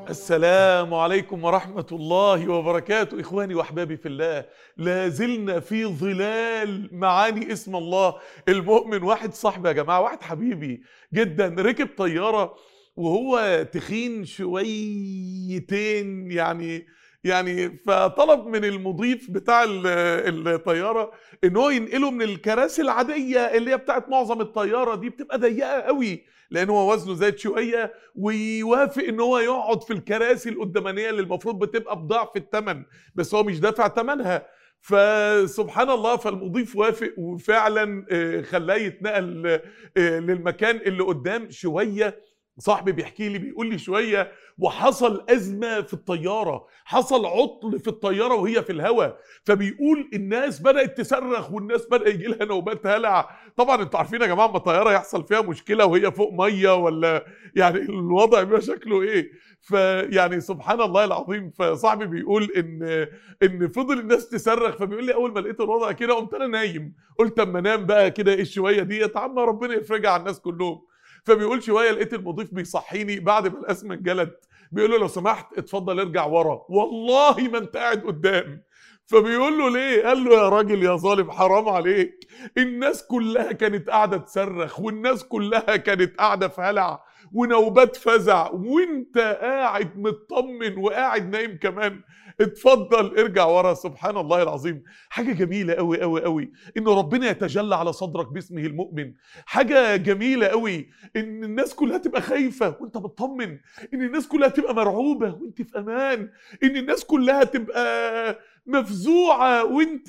السلام عليكم ورحمة الله وبركاته إخواني وأحبابي في الله لا زلنا في ظلال معاني اسم الله المؤمن واحد صاحبي يا جماعة واحد حبيبي جدا ركب طيارة وهو تخين شويتين يعني يعني فطلب من المضيف بتاع ال- الطياره ان هو ينقله من الكراسي العاديه اللي هي بتاعت معظم الطياره دي بتبقى ضيقه قوي لان هو وزنه زايد شويه ويوافق ان هو يقعد في الكراسي القدامانيه اللي المفروض بتبقى بضعف الثمن بس هو مش دافع ثمنها فسبحان الله فالمضيف وافق وفعلا آه، خلاه يتنقل آه، للمكان اللي قدام شويه صاحبي بيحكي لي بيقول لي شويه وحصل ازمه في الطياره حصل عطل في الطياره وهي في الهواء فبيقول الناس بدات تصرخ والناس بدا يجي لها نوبات هلع طبعا انتوا عارفين يا جماعه اما الطياره يحصل فيها مشكله وهي فوق ميه ولا يعني الوضع بيبقى شكله ايه فيعني سبحان الله العظيم فصاحبي بيقول ان ان فضل الناس تصرخ فبيقول لي اول ما لقيت الوضع كده قمت انا نايم قلت اما انام بقى كده ايه الشويه ديت عم ربنا يفرجها على الناس كلهم فبيقول شويه لقيت المضيف بيصحيني بعد ما الازمه اتجلت بيقول له لو سمحت اتفضل ارجع ورا والله ما انت قاعد قدام فبيقول له ليه قال له يا راجل يا ظالم حرام عليك الناس كلها كانت قاعده تصرخ والناس كلها كانت قاعده في هلع ونوبات فزع وانت قاعد مطمن وقاعد نايم كمان اتفضل ارجع ورا سبحان الله العظيم حاجه جميله قوي قوي قوي ان ربنا يتجلى على صدرك باسمه المؤمن حاجه جميله قوي ان الناس كلها تبقى خايفه وانت مطمن ان الناس كلها تبقى مرعوبه وانت في امان ان الناس كلها تبقى مفزوعه وانت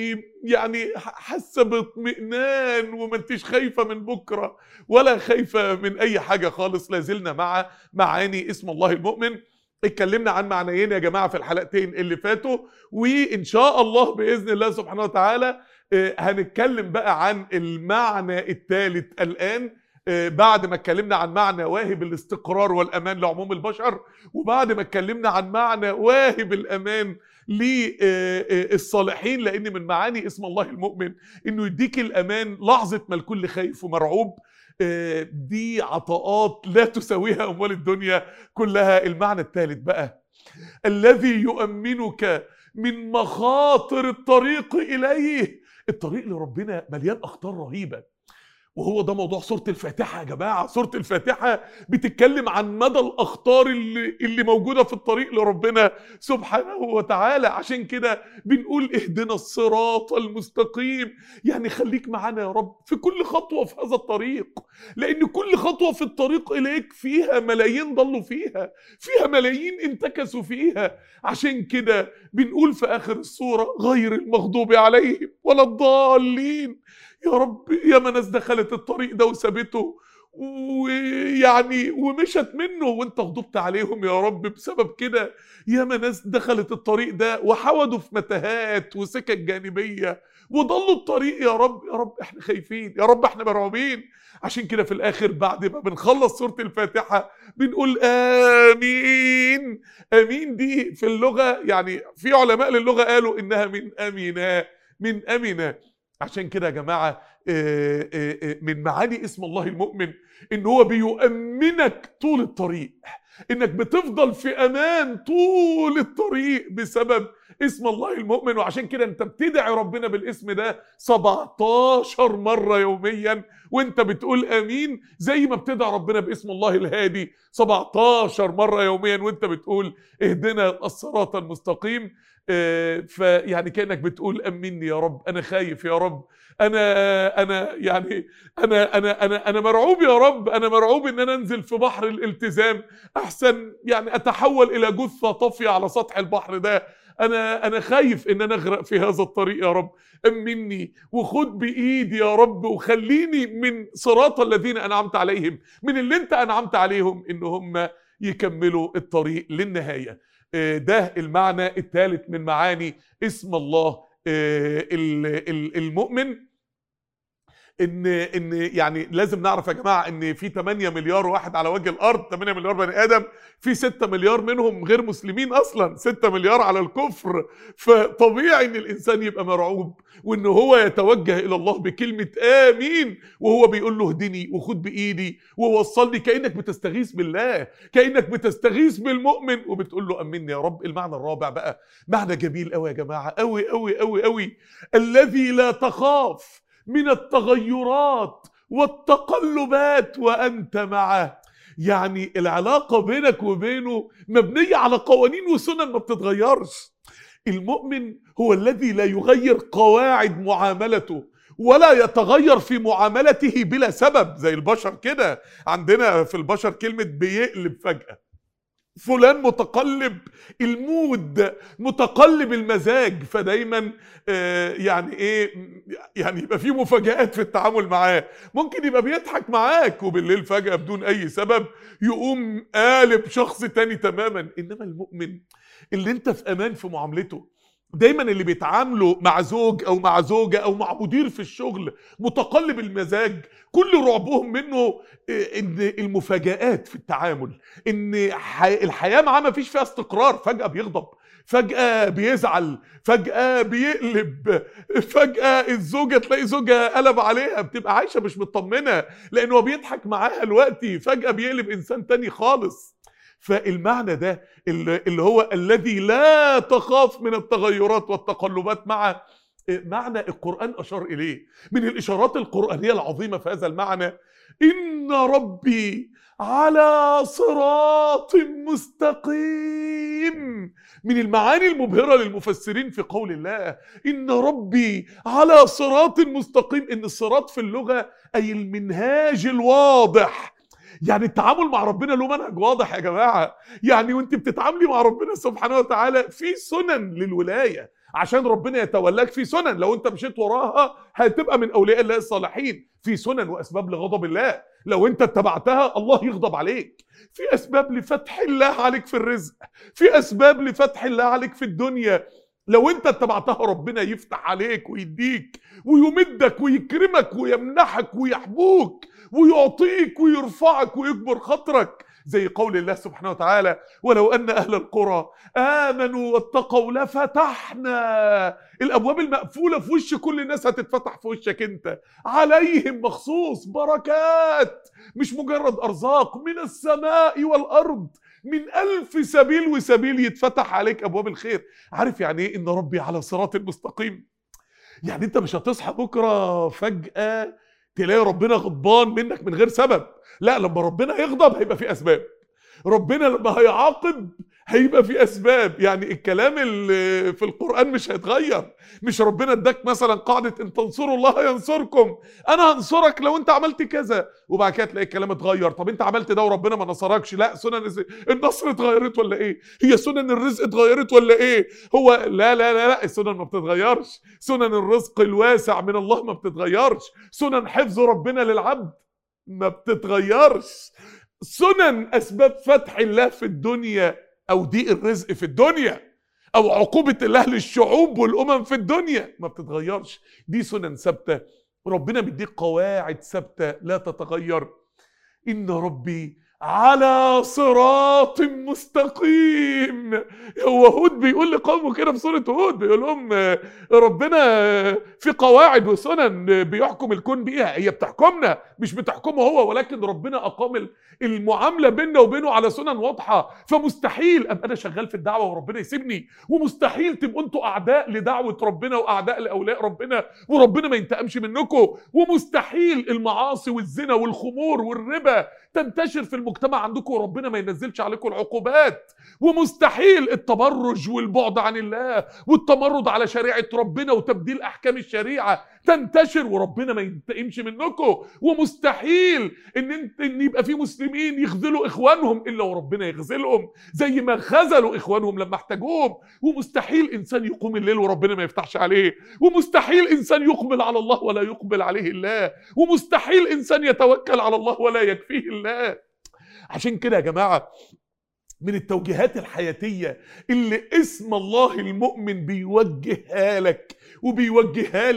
يعني حاسه باطمئنان وما انتش خايفه من بكره ولا خايفه من اي حاجه خالص لازلنا مع معاني اسم الله المؤمن اتكلمنا عن معنيين يا جماعه في الحلقتين اللي فاتوا وان شاء الله باذن الله سبحانه وتعالى آه، هنتكلم بقى عن المعنى الثالث الان آه، بعد ما اتكلمنا عن معنى واهب الاستقرار والامان لعموم البشر وبعد ما اتكلمنا عن معنى واهب الامان للصالحين لان من معاني اسم الله المؤمن انه يديك الامان لحظه ما الكل خايف ومرعوب آه، دي عطاءات لا تساويها اموال الدنيا كلها المعنى الثالث بقى الذي يؤمنك من مخاطر الطريق اليه الطريق لربنا مليان اخطار رهيبه وهو ده موضوع سورة الفاتحة يا جماعة سورة الفاتحة بتتكلم عن مدى الأخطار اللي, اللي موجودة في الطريق لربنا سبحانه وتعالى عشان كده بنقول اهدنا الصراط المستقيم يعني خليك معانا يا رب في كل خطوة في هذا الطريق لأن كل خطوة في الطريق إليك فيها ملايين ضلوا فيها فيها ملايين انتكسوا فيها عشان كده بنقول في آخر السورة غير المغضوب عليهم ولا الضالين يا رب يا ما ناس دخلت الطريق ده وسابته ويعني ومشت منه وانت غضبت عليهم يا رب بسبب كده يا ما ناس دخلت الطريق ده وحودوا في متاهات وسكك جانبيه وضلوا الطريق يا رب يا رب احنا خايفين يا رب احنا مرعوبين عشان كده في الاخر بعد ما بنخلص سوره الفاتحه بنقول امين امين دي في اللغه يعني في علماء للغه قالوا انها من امنا من امنا عشان كده يا جماعه آه، آه، آه، من معاني اسم الله المؤمن ان هو بيؤمنك طول الطريق انك بتفضل في امان طول الطريق بسبب اسم الله المؤمن وعشان كده انت بتدعي ربنا بالاسم ده 17 مره يوميا وانت بتقول امين زي ما بتدعي ربنا باسم الله الهادي 17 مره يوميا وانت بتقول اهدنا الصراط المستقيم آه، فيعني كانك بتقول امني يا رب انا خايف يا رب انا انا يعني انا انا انا انا مرعوب يا رب انا مرعوب ان انا انزل في بحر الالتزام احسن يعني اتحول الى جثه طافيه على سطح البحر ده انا انا خايف ان انا اغرق في هذا الطريق يا رب امني وخد بايدي يا رب وخليني من صراط الذين انعمت عليهم من اللي انت انعمت عليهم ان هم يكملوا الطريق للنهايه آه، ده المعنى الثالث من معاني اسم الله آه، ال- ال- المؤمن ان ان يعني لازم نعرف يا جماعه ان في 8 مليار واحد على وجه الارض 8 مليار بني ادم في 6 مليار منهم غير مسلمين اصلا 6 مليار على الكفر فطبيعي ان الانسان يبقى مرعوب وان هو يتوجه الى الله بكلمه امين وهو بيقول له اهدني وخد بايدي ووصلني كانك بتستغيث بالله كانك بتستغيث بالمؤمن وبتقول له امني يا رب المعنى الرابع بقى معنى جميل قوي يا جماعه قوي قوي قوي قوي الذي لا تخاف من التغيرات والتقلبات وانت معه يعني العلاقه بينك وبينه مبنيه على قوانين وسنن ما بتتغيرش المؤمن هو الذي لا يغير قواعد معاملته ولا يتغير في معاملته بلا سبب زي البشر كده عندنا في البشر كلمه بيقلب فجاه فلان متقلب المود متقلب المزاج فدايما آه يعني ايه يعني يبقى في مفاجآت في التعامل معاه ممكن يبقى بيضحك معاك وبالليل فجأة بدون أي سبب يقوم قالب شخص تاني تماما إنما المؤمن اللي أنت في أمان في معاملته دايما اللي بيتعاملوا مع زوج او مع زوجه او مع مدير في الشغل متقلب المزاج كل رعبهم منه ان المفاجآت في التعامل ان الحياه معاه ما فيش فيها استقرار فجاه بيغضب فجأة بيزعل فجأة بيقلب فجأة الزوجة تلاقي زوجها قلب عليها بتبقى عايشة مش مطمنة لأنه بيضحك معاها دلوقتي فجأة بيقلب إنسان تاني خالص فالمعنى ده اللي هو الذي لا تخاف من التغيرات والتقلبات مع معنى القرآن أشار إليه من الإشارات القرآنية العظيمة في هذا المعنى إن ربي على صراط مستقيم من المعاني المبهرة للمفسرين في قول الله إن ربي على صراط مستقيم إن الصراط في اللغة أي المنهاج الواضح يعني التعامل مع ربنا له منهج واضح يا جماعه يعني وانت بتتعاملي مع ربنا سبحانه وتعالى في سنن للولايه عشان ربنا يتولاك في سنن لو انت مشيت وراها هتبقى من اولياء الله الصالحين في سنن واسباب لغضب الله لو انت اتبعتها الله يغضب عليك في اسباب لفتح الله عليك في الرزق في اسباب لفتح الله عليك في الدنيا لو انت اتبعتها ربنا يفتح عليك ويديك ويمدك ويكرمك ويمنحك ويحبوك ويعطيك ويرفعك ويكبر خاطرك زي قول الله سبحانه وتعالى ولو ان اهل القرى امنوا واتقوا لفتحنا الابواب المقفوله في وش كل الناس هتتفتح في وشك انت عليهم مخصوص بركات مش مجرد ارزاق من السماء والارض من ألف سبيل وسبيل يتفتح عليك أبواب الخير عارف يعني إيه إن ربي على صراط مستقيم يعني أنت مش هتصحى بكرة فجأة تلاقي ربنا غضبان منك من غير سبب لا لما ربنا يغضب هيبقى في أسباب ربنا لما هيعاقب هيبقى في اسباب يعني الكلام اللي في القران مش هيتغير مش ربنا اداك مثلا قاعده ان تنصروا الله ينصركم انا هنصرك لو انت عملت كذا وبعد كده تلاقي الكلام اتغير طب انت عملت ده وربنا ما نصركش لا سنن النصر اتغيرت ولا ايه هي سنن الرزق اتغيرت ولا ايه هو لا لا لا لا السنن ما بتتغيرش سنن الرزق الواسع من الله ما بتتغيرش سنن حفظ ربنا للعبد ما بتتغيرش سنن اسباب فتح الله في الدنيا او ضيق الرزق في الدنيا او عقوبه الله للشعوب والامم في الدنيا ما بتتغيرش دي سنن ثابته ربنا بيديك قواعد ثابته لا تتغير ان ربي على صراط مستقيم هو هود بيقول لقومه كده في سوره هود بيقول لهم ربنا في قواعد وسنن بيحكم الكون بيها هي بتحكمنا مش بتحكمه هو ولكن ربنا اقام المعامله بيننا وبينه على سنن واضحه فمستحيل ابقى انا شغال في الدعوه وربنا يسيبني ومستحيل تبقوا انتوا اعداء لدعوه ربنا واعداء لاولياء ربنا وربنا ما ينتقمش منكم ومستحيل المعاصي والزنا والخمور والربا تنتشر في المجتمع عندكم وربنا ما ينزلش عليكم العقوبات ومستحيل التبرج والبعد عن الله والتمرد على شريعه ربنا وتبديل احكام الشريعه تنتشر وربنا ما ينتقمش منكم ومستحيل ان انت ان يبقى في مسلمين يخذلوا اخوانهم الا وربنا يخذلهم زي ما خذلوا اخوانهم لما احتاجوهم ومستحيل انسان يقوم الليل وربنا ما يفتحش عليه ومستحيل انسان يقبل على الله ولا يقبل عليه الله ومستحيل انسان يتوكل على الله ولا يكفيه الله عشان كده يا جماعه من التوجيهات الحياتيه اللي اسم الله المؤمن بيوجهها لك وبيوجهها لك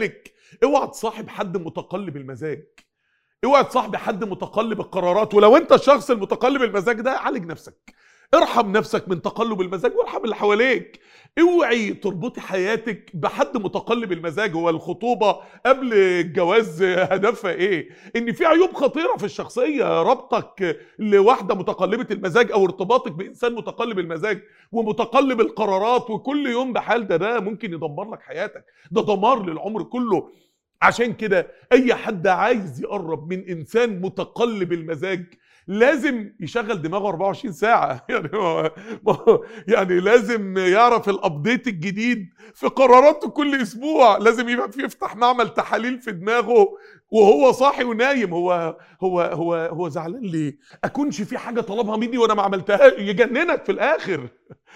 اوعى تصاحب حد متقلب المزاج اوعى تصاحب حد متقلب القرارات ولو انت الشخص المتقلب المزاج ده عالج نفسك ارحم نفسك من تقلب المزاج وارحم اللي حواليك اوعي تربطي حياتك بحد متقلب المزاج هو الخطوبه قبل الجواز هدفها ايه ان في عيوب خطيره في الشخصيه ربطك لواحده متقلبه المزاج او ارتباطك بانسان متقلب المزاج ومتقلب القرارات وكل يوم بحال ده ده ممكن يدمر لك حياتك ده دمار للعمر كله عشان كده اي حد عايز يقرب من انسان متقلب المزاج لازم يشغل دماغه 24 ساعة يعني هو يعني لازم يعرف الابديت الجديد في قراراته كل اسبوع لازم يبقى في يفتح معمل تحاليل في دماغه وهو صاحي ونايم هو هو هو هو زعلان ليه؟ اكونش في حاجة طلبها مني وانا ما عملتها يجننك في الاخر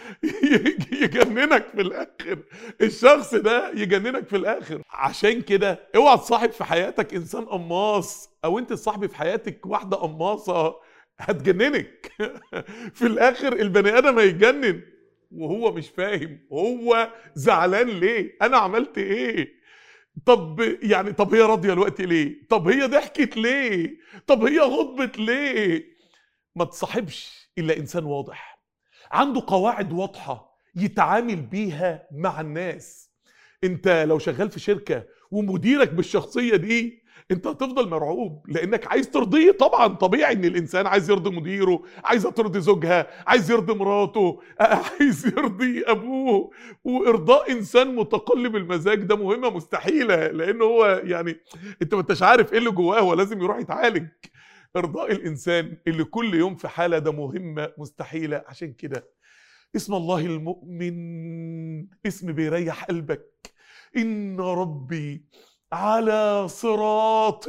يجننك في الاخر الشخص ده يجننك في الاخر عشان كده اوعى تصاحب في حياتك انسان قماص او انت تصاحبي في حياتك واحده قماصه هتجننك في الاخر البني ادم هيتجنن وهو مش فاهم هو زعلان ليه انا عملت ايه طب يعني طب هي راضيه الوقت ليه طب هي ضحكت ليه طب هي غضبت ليه ما تصاحبش الا انسان واضح عنده قواعد واضحه يتعامل بيها مع الناس انت لو شغال في شركه ومديرك بالشخصيه دي انت هتفضل مرعوب لانك عايز ترضيه طبعا طبيعي ان الانسان عايز يرضي مديره عايز ترضي زوجها عايز يرضي مراته عايز يرضي ابوه وارضاء انسان متقلب المزاج ده مهمه مستحيله لان هو يعني انت ما انتش عارف ايه اللي جواه هو لازم يروح يتعالج ارضاء الانسان اللي كل يوم في حاله ده مهمه مستحيله عشان كده اسم الله المؤمن اسم بيريح قلبك ان ربي على صراط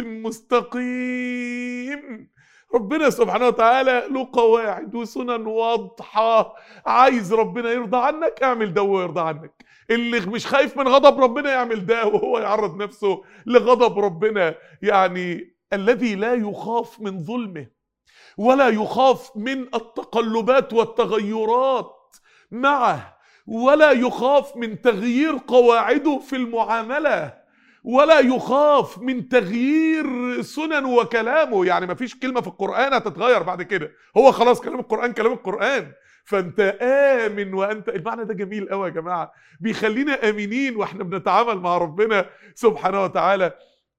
مستقيم ربنا سبحانه وتعالى له قواعد وسنن واضحة عايز ربنا يرضى عنك اعمل ده ويرضى عنك اللي مش خايف من غضب ربنا يعمل ده وهو يعرض نفسه لغضب ربنا يعني الذي لا يخاف من ظلمه ولا يخاف من التقلبات والتغيرات معه ولا يخاف من تغيير قواعده في المعامله ولا يخاف من تغيير سنن وكلامه يعني ما فيش كلمه في القران هتتغير بعد كده هو خلاص كلام القران كلام القران فانت امن وانت المعنى ده جميل قوي يا جماعه بيخلينا امنين واحنا بنتعامل مع ربنا سبحانه وتعالى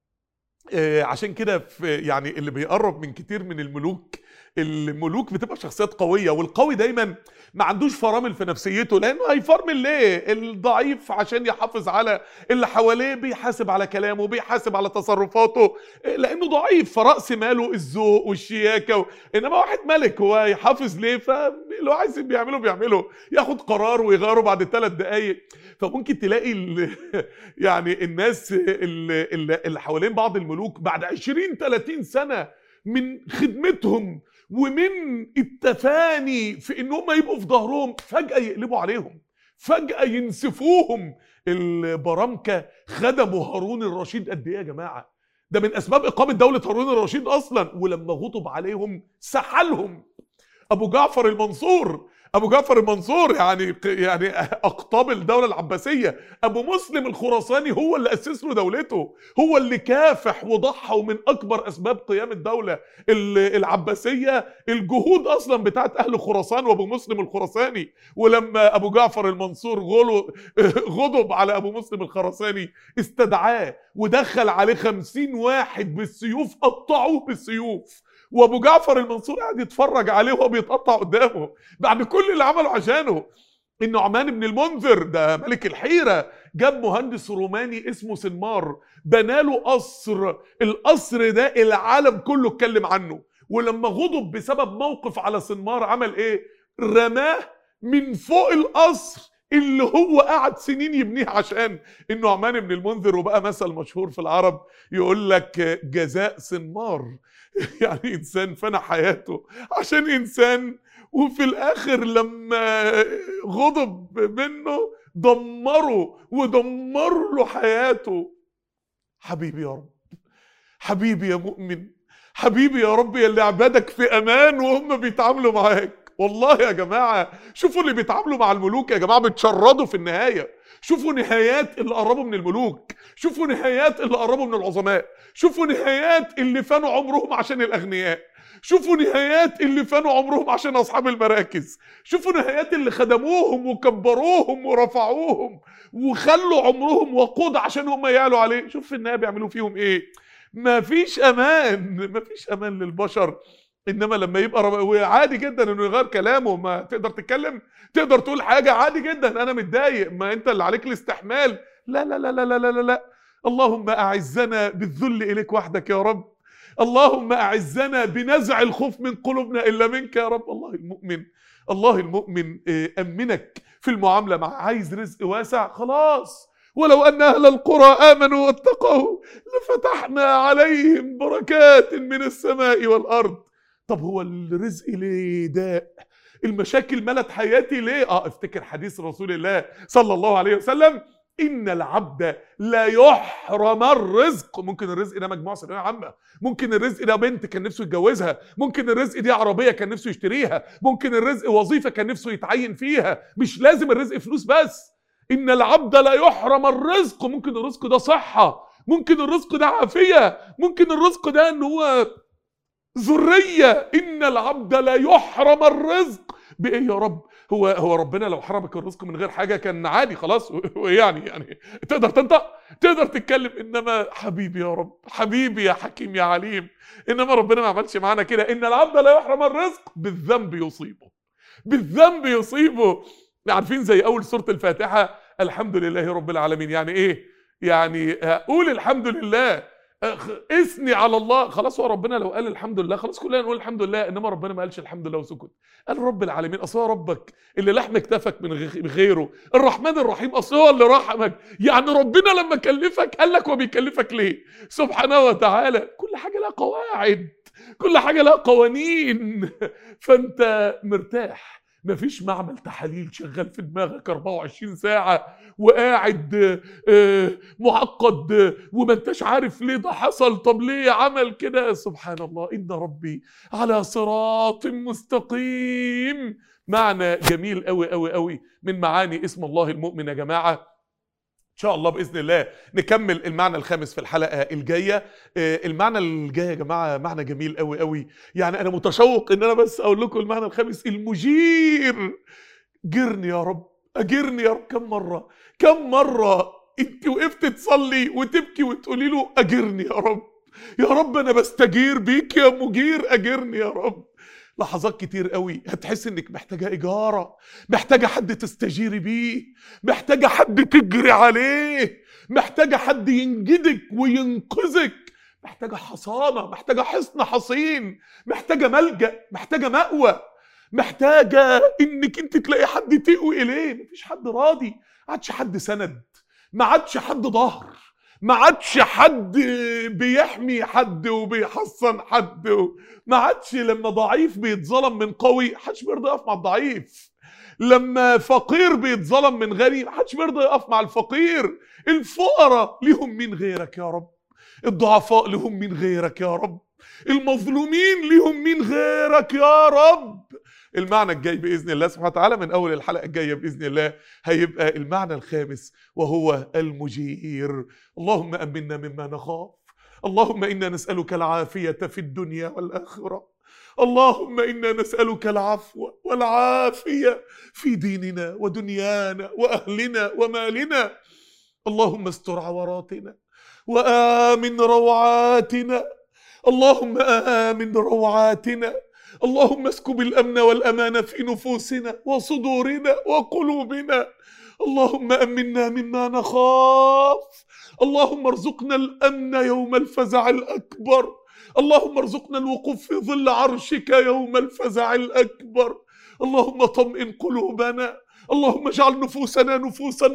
آه عشان كده في يعني اللي بيقرب من كتير من الملوك الملوك بتبقى شخصيات قويه والقوي دايما ما عندوش فرامل في نفسيته لانه هيفرمل ليه الضعيف عشان يحافظ على اللي حواليه بيحاسب على كلامه بيحاسب على تصرفاته لانه ضعيف فراس ماله الذوق والشياكه و... انما واحد ملك هو يحافظ ليه فاللي هو عايز بيعمله بيعمله ياخد قرار ويغيره بعد ثلاث دقائق فممكن تلاقي ال... يعني الناس اللي, اللي حوالين بعض الملوك بعد 20 30 سنه من خدمتهم ومن التفاني في ان هم يبقوا في ظهرهم فجاه يقلبوا عليهم فجاه ينسفوهم البرامكه خدموا هارون الرشيد قد ايه يا جماعه ده من اسباب اقامه دوله هارون الرشيد اصلا ولما غضب عليهم سحلهم ابو جعفر المنصور ابو جعفر المنصور يعني يعني اقطاب الدوله العباسيه ابو مسلم الخراساني هو اللي اسس له دولته هو اللي كافح وضحى ومن اكبر اسباب قيام الدوله العباسيه الجهود اصلا بتاعت اهل خراسان وابو مسلم الخراساني ولما ابو جعفر المنصور غضب على ابو مسلم الخراساني استدعاه ودخل عليه خمسين واحد بالسيوف قطعوه بالسيوف وابو جعفر المنصور قاعد يتفرج عليه وهو بيتقطع قدامه بعد كل اللي عمله عشانه النعمان بن المنذر ده ملك الحيرة جاب مهندس روماني اسمه سنمار بناله قصر القصر ده العالم كله اتكلم عنه ولما غضب بسبب موقف على سنمار عمل ايه رماه من فوق القصر اللي هو قعد سنين يبنيه عشان النعمان بن المنذر وبقى مثل مشهور في العرب يقول لك جزاء سنمار يعني انسان فنى حياته عشان انسان وفي الاخر لما غضب منه دمره ودمر له حياته حبيبي يا رب حبيبي يا مؤمن حبيبي يا رب يا اللي عبادك في امان وهم بيتعاملوا معاك والله يا جماعه شوفوا اللي بيتعاملوا مع الملوك يا جماعه بتشردوا في النهايه شوفوا نهايات اللي قربوا من الملوك شوفوا نهايات اللي قربوا من العظماء شوفوا نهايات اللي فانوا عمرهم عشان الاغنياء شوفوا نهايات اللي فانوا عمرهم عشان اصحاب المراكز شوفوا نهايات اللي خدموهم وكبروهم ورفعوهم وخلوا عمرهم وقود عشان هم يعلوا عليه شوف في النهايه بيعملوا فيهم ايه مفيش امان مفيش امان للبشر انما لما يبقى رب... عادي جدا انه يغير كلامه ما تقدر تتكلم تقدر تقول حاجه عادي جدا انا متضايق ما انت اللي عليك الاستحمال لا لا لا لا لا لا لا, لا. اللهم اعزنا بالذل اليك وحدك يا رب اللهم اعزنا بنزع الخوف من قلوبنا الا منك يا رب الله المؤمن الله المؤمن امنك في المعامله مع عايز رزق واسع خلاص ولو ان اهل القرى امنوا واتقوا لفتحنا عليهم بركات من السماء والارض طب هو الرزق ليه داء المشاكل ملت حياتي ليه اه افتكر حديث رسول الله صلى الله عليه وسلم ان العبد لا يحرم الرزق ممكن الرزق ده مجموعه ثانويه عامه ممكن الرزق ده بنت كان نفسه يتجوزها ممكن الرزق دي عربيه كان نفسه يشتريها ممكن الرزق وظيفه كان نفسه يتعين فيها مش لازم الرزق فلوس بس ان العبد لا يحرم الرزق ممكن الرزق ده صحه ممكن الرزق ده عافيه ممكن الرزق ده ان هو ذريه ان العبد لا يحرم الرزق بايه يا رب هو هو ربنا لو حرمك الرزق من غير حاجه كان عادي خلاص يعني يعني تقدر تنطق تقدر تتكلم انما حبيبي يا رب حبيبي يا حكيم يا عليم انما ربنا ما عملش معانا كده ان العبد لا يحرم الرزق بالذنب يصيبه بالذنب يصيبه عارفين زي اول سوره الفاتحه الحمد لله رب العالمين يعني ايه يعني قول الحمد لله اثني على الله خلاص هو ربنا لو قال الحمد لله خلاص كلنا نقول الحمد لله انما ربنا ما قالش الحمد لله وسكت قال رب العالمين اصل هو ربك اللي لحم كتفك من غيره الرحمن الرحيم اصل هو اللي رحمك يعني ربنا لما كلفك قال لك هو بيكلفك ليه سبحانه وتعالى كل حاجه لها قواعد كل حاجه لها قوانين فانت مرتاح مفيش معمل تحاليل شغال في دماغك 24 ساعة وقاعد معقد وما انتش عارف ليه ده حصل طب ليه عمل كده سبحان الله إن ربي على صراط مستقيم معنى جميل قوي قوي قوي من معاني اسم الله المؤمن يا جماعه ان شاء الله باذن الله نكمل المعنى الخامس في الحلقه الجايه المعنى الجاي يا جماعه معنى جميل قوي قوي يعني انا متشوق ان انا بس اقول لكم المعنى الخامس المجير جرني يا رب اجرني يا رب كم مره كم مره انت وقفت تصلي وتبكي وتقولي له اجرني يا رب يا رب انا بستجير بيك يا مجير اجرني يا رب لحظات كتير قوي هتحس انك محتاجه اجاره محتاجه حد تستجيري بيه محتاجه حد تجري عليه محتاجه حد ينجدك وينقذك محتاجه حصانه محتاجه حصن حصين محتاجه ملجا محتاجه مأوى محتاجه انك انت تلاقي حد تقوي اليه مفيش حد راضي ما عادش حد سند ما عادش حد ظهر ما عادش حد بيحمي حد وبيحصن حد ما عادش لما ضعيف بيتظلم من قوي حدش بيرضى يقف مع الضعيف لما فقير بيتظلم من غني محدش بيرضى يقف مع الفقير الفقراء ليهم مين غيرك يا رب الضعفاء لهم مين غيرك يا رب المظلومين ليهم مين غيرك يا رب المعنى الجاي باذن الله سبحانه وتعالى من اول الحلقه الجايه باذن الله هيبقى المعنى الخامس وهو المجير اللهم امنا مما نخاف اللهم انا نسالك العافيه في الدنيا والاخره اللهم انا نسالك العفو والعافيه في ديننا ودنيانا واهلنا ومالنا اللهم استر عوراتنا وامن روعاتنا اللهم امن روعاتنا اللهم اسكب الامن والامان في نفوسنا وصدورنا وقلوبنا اللهم امنا مما نخاف اللهم ارزقنا الامن يوم الفزع الاكبر اللهم ارزقنا الوقوف في ظل عرشك يوم الفزع الاكبر اللهم طمئن قلوبنا اللهم اجعل نفوسنا نفوسا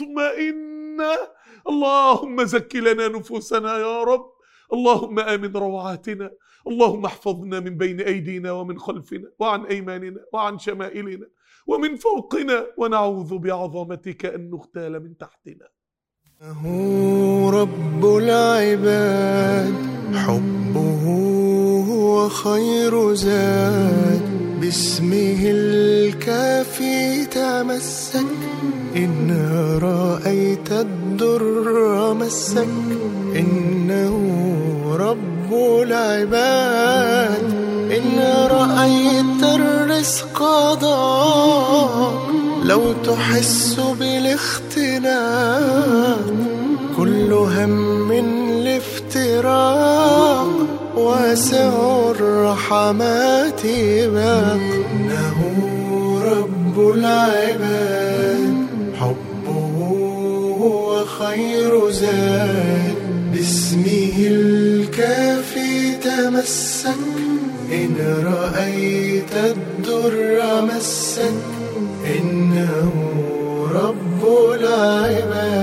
مطمئنه اللهم زك لنا نفوسنا يا رب اللهم امن روعاتنا اللهم احفظنا من بين ايدينا ومن خلفنا وعن ايماننا وعن شمائلنا ومن فوقنا ونعوذ بعظمتك ان نغتال من تحتنا هو رب العباد حبه هو خير زاد باسمه الكافي تمسك إن رأيت الدر مسك إنه رب العباد إن رأيت الرزق ضاق لو تحس بالاختلاف كل هم الافتراق واسع الرحمات باق إنه رب العباد حبه هو خير زاد باسمه الكافي تمسك إن رأيت الدر مسك إنه رب العباد